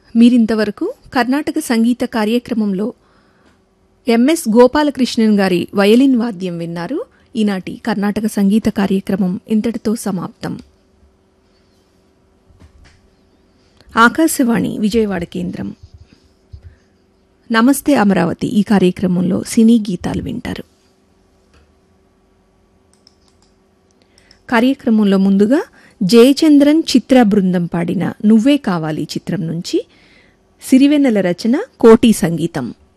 మీరింతవరకు కర్ణాటక సంగీత కార్యక్రమంలో ఎంఎస్ గోపాలకృష్ణన్ గారి వయలిన్ వాద్యం విన్నారు ఈనాటి కర్ణాటక సంగీత కార్యక్రమం ఇంతటితో సమాప్తం ఆకాశవాణి విజయవాడ కేంద్రం నమస్తే అమరావతి ఈ కార్యక్రమంలో సినీ గీతాలు వింటారు కార్యక్రమంలో ముందుగా జయచంద్రన్ చిత్ర బృందం పాడిన నువ్వే కావాలి చిత్రం నుంచి సిరివెన్నెల రచన కోటి సంగీతం